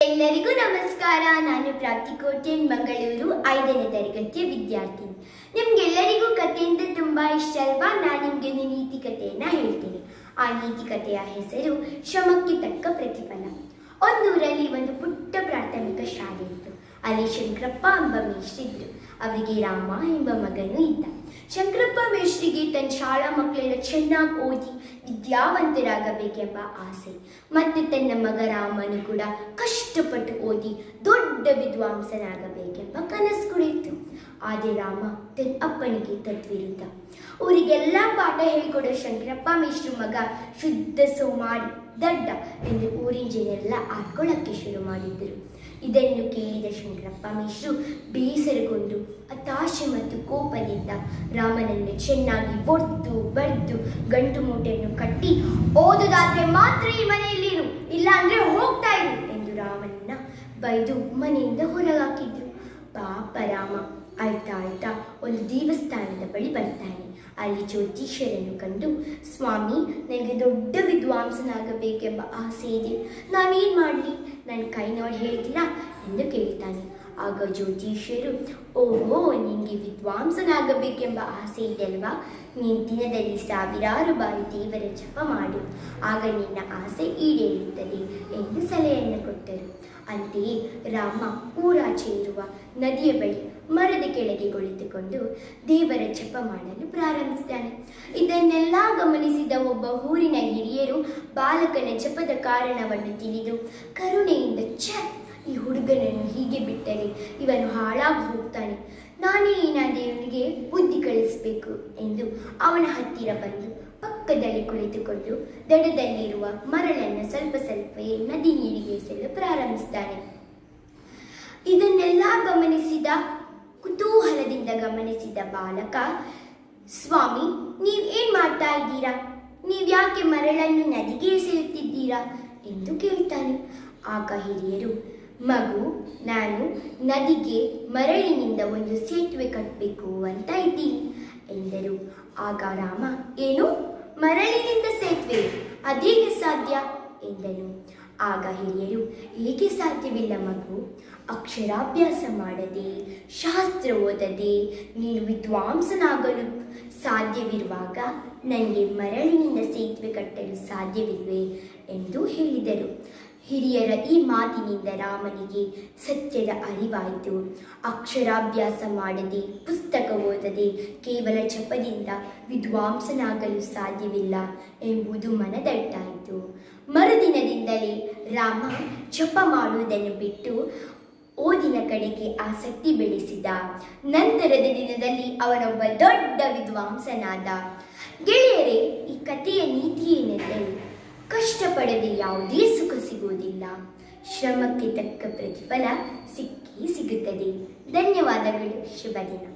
ಎಲ್ಲರಿಗೂ ನಮಸ್ಕಾರ ನಾನು ಪ್ರಾಪ್ತಿ ಕೋಟೆನ್ ಮಂಗಳೂರು ಐದನೇ ತರಗತಿಯ ವಿದ್ಯಾರ್ಥಿ ನಿಮ್ಗೆಲ್ಲರಿಗೂ ಕಥೆಯಿಂದ ತುಂಬಾ ಇಷ್ಟ ಅಲ್ವಾ ನಾನು ನಿಮ್ಗೆ ಒಂದು ನೀತಿ ಕಥೆಯನ್ನ ಹೇಳ್ತೀನಿ ಆ ನೀತಿ ಕಥೆಯ ಹೆಸರು ಶ್ರಮಕ್ಕೆ ತಕ್ಕ ಪ್ರತಿಫಲ ಒಂದೂರಲ್ಲಿ ಒಂದು ಪುಟ್ಟ ಪ್ರಾಥಮಿಕ ಶಾಲೆ ಇತ್ತು ಅಲ್ಲಿ ಶಂಕರಪ್ಪ ಎಂಬ ಮೇಷ್ಟ್ರಿದ್ರು ಅವರಿಗೆ ರಾಮ ಎಂಬ ಮಗನೂ ಇದ್ದ ಶಂಕರಪ್ಪ ಮೇಷ್ಟ್ರಿಗೆ ತನ್ನ ಶಾಲಾ ಮಕ್ಕಳೆಲ್ಲ ಚೆನ್ನಾಗಿ ಓದಿ ವಿದ್ಯಾವಂತರಾಗಬೇಕೆಂಬ ಆಸೆ ಮತ್ತು ತನ್ನ ಮಗ ರಾಮನು ಕೂಡ ಕಷ್ಟಪಟ್ಟು ಓದಿ ದೊಡ್ಡ ವಿದ್ವಾಂಸನಾಗಬೇಕೆಂಬ ಕನಸು ಕೂಡ ಇತ್ತು ಆದರೆ ರಾಮ ತನ್ನ ಅಪ್ಪನಿಗೆ ತದ್ವಿರುದ್ಧ ಊರಿಗೆಲ್ಲ ಪಾಠ ಹೇಳ್ಕೊಡೋ ಶಂಕರಪ್ಪ ಮೇಷ್ಟ್ರು ಮಗ ಶುದ್ಧ ಸೋಮಾರಿ ದಡ್ಡ ಎಂದು ಊರಿನ ಜನರೆಲ್ಲ ಆಡ್ಕೊಳ್ಳೋಕ್ಕೆ ಶುರು ಮಾಡಿದ್ರು ಇದನ್ನು ಕೇಳಿದ ಶಂಕರಪ್ಪ ಮೇಷ್ಟ್ರು ಬೇಸರಗೊಂಡು ಹತಾಶೆ ಮತ್ತು ಕೋಪದಿಂದ ರಾಮನನ್ನು ಚೆನ್ನಾಗಿ ಒದ್ದು ಬಡ್ದು ಗಂಟು ಮೂಟೆಯನ್ನು ಕಟ್ಟಿ ಓದುದಾದ್ರೆ ಮಾತ್ರ ಈ ಮನೆಯಲ್ಲಿರು ಇಲ್ಲ ಅಂದ್ರೆ ಹೋಗ್ತಾ ಇರು ಎಂದು ರಾಮನನ್ನ ಬೈದು ಮನೆಯಿಂದ ಹೊರಗಾಕಿದ್ರು ಪಾಪ ರಾಮ ಆಯ್ತಾ ಆಯ್ತಾ ಒಂದು ದೇವಸ್ಥಾನದ ಬಳಿ ಬರ್ತಾನೆ ಅಲ್ಲಿ ಜ್ಯೋತಿಷ್ಯರನ್ನು ಕಂಡು ಸ್ವಾಮಿ ನನಗೆ ದೊಡ್ಡ ವಿದ್ವಾಂಸನಾಗಬೇಕೆಂಬ ಆಸೆ ಇದೆ ನಾನೇನು ಮಾಡಲಿ ನನ್ನ ಕೈ ನೋಡಿ ಹೇಳ್ತೀರಾ ಎಂದು ಕೇಳ್ತಾನೆ ಆಗ ಜ್ಯೋತಿಷ್ಯರು ಓಹೋ ನಿನಗೆ ವಿದ್ವಾಂಸನಾಗಬೇಕೆಂಬ ಆಸೆ ಇದೆಯಲ್ವಾ ನೀನು ದಿನದಲ್ಲಿ ಸಾವಿರಾರು ಬಾರಿ ದೇವರ ಜಪ ಮಾಡು ಆಗ ನಿನ್ನ ಆಸೆ ಈಡೇರುತ್ತದೆ ಎಂದು ಸಲಹೆಯನ್ನು ಕೊಟ್ಟರು ಅಂತೆಯೇ ರಾಮ ಊರಾಚೆ ಇರುವ ನದಿಯ ಬಳಿ ಮರದ ಕೆಳಗೆ ಕುಳಿತುಕೊಂಡು ದೇವರ ಜಪ ಮಾಡಲು ಪ್ರಾರಂಭಿಸಿದ್ದಾನೆ ಇದನ್ನೆಲ್ಲ ಗಮನಿಸಿದ ಒಬ್ಬ ಊರಿನ ಹಿರಿಯರು ಬಾಲಕನ ಜಪದ ಕಾರಣವನ್ನು ತಿಳಿದು ಕರುಣೆಯಿಂದ ಛ ಈ ಹುಡುಗನನ್ನು ಹೀಗೆ ಬಿಟ್ಟರೆ ಇವನು ಹಾಳಾಗಿ ಹೋಗ್ತಾನೆ ನಾನೇ ಏನಾದರೂ ಇವನಿಗೆ ಬುದ್ಧಿ ಕಳಿಸಬೇಕು ಎಂದು ಅವನ ಹತ್ತಿರ ಬಂದು ಪಕ್ಕದಲ್ಲಿ ಕುಳಿತುಕೊಂಡು ದಡದಲ್ಲಿರುವ ಮರಳನ್ನು ಸ್ವಲ್ಪ ಸ್ವಲ್ಪವೇ ನದಿ ನೀರಿಗೆ ಎಸೆಯಲು ಪ್ರಾರಂಭಿಸಿದ್ದಾನೆ ಇದನ್ನೆಲ್ಲ ಗಮನಿಸಿದ ಕುತೂಹಲದಿಂದ ಗಮನಿಸಿದ ಬಾಲಕ ಸ್ವಾಮಿ ನೀವ್ ಏನ್ ಮಾಡ್ತಾ ಇದ್ದೀರಾ ನೀವ್ ಯಾಕೆ ಮರಳನ್ನು ನದಿಗೆ ಎಸೆಯುತ್ತಿದ್ದೀರಾ ಎಂದು ಕೇಳ್ತಾನೆ ಆಗ ಹಿರಿಯರು ಮಗು ನಾನು ನದಿಗೆ ಮರಳಿನಿಂದ ಒಂದು ಸೇತುವೆ ಕಟ್ಟಬೇಕು ಅಂತ ಇದ್ದೀನಿ ಎಂದರು ಆಗ ರಾಮ ಏನು ಮರಳಿನಿಂದ ಸೇತುವೆ ಅದೇಗೆ ಸಾಧ್ಯ ಎಂದನು ಆಗ ಹಿರಿಯರು ಏಕೆ ಸಾಧ್ಯವಿಲ್ಲ ಮಗು ಅಕ್ಷರಾಭ್ಯಾಸ ಮಾಡದೆ ಶಾಸ್ತ್ರ ಓದದೆ ನೀನು ವಿದ್ವಾಂಸನಾಗಲು ಸಾಧ್ಯವಿರುವಾಗ ನನಗೆ ಮರಳಿನಿಂದ ಸೇತುವೆ ಕಟ್ಟಲು ಸಾಧ್ಯವಿಲ್ವೇ ಎಂದು ಹೇಳಿದರು ಹಿರಿಯರ ಈ ಮಾತಿನಿಂದ ರಾಮನಿಗೆ ಸತ್ಯದ ಅರಿವಾಯಿತು ಅಕ್ಷರಾಭ್ಯಾಸ ಮಾಡದೆ ಪುಸ್ತಕ ಓದದೆ ಕೇವಲ ಜಪದಿಂದ ವಿದ್ವಾಂಸನಾಗಲು ಸಾಧ್ಯವಿಲ್ಲ ಎಂಬುದು ಮನದಟ್ಟಾಯಿತು ಮರುದಿನದಿಂದಲೇ ರಾಮ ಜಪ ಮಾಡುವುದನ್ನು ಬಿಟ್ಟು ಓದಿನ ಕಡೆಗೆ ಆಸಕ್ತಿ ಬೆಳೆಸಿದ ನಂತರದ ದಿನದಲ್ಲಿ ಅವನೊಬ್ಬ ದೊಡ್ಡ ವಿದ್ವಾಂಸನಾದ ಗೆಳೆಯರೇ ಈ ಕಥೆಯ ನೀತಿ ಏನೆಂದರೆ ಕಷ್ಟಪಡದೆ ಯಾವುದೇ ಸುಖ ಸಿಗುವುದಿಲ್ಲ ಶ್ರಮಕ್ಕೆ ತಕ್ಕ ಪ್ರತಿಫಲ ಸಿಕ್ಕೇ ಸಿಗುತ್ತದೆ ಧನ್ಯವಾದಗಳು ಶುಭ ದಿನ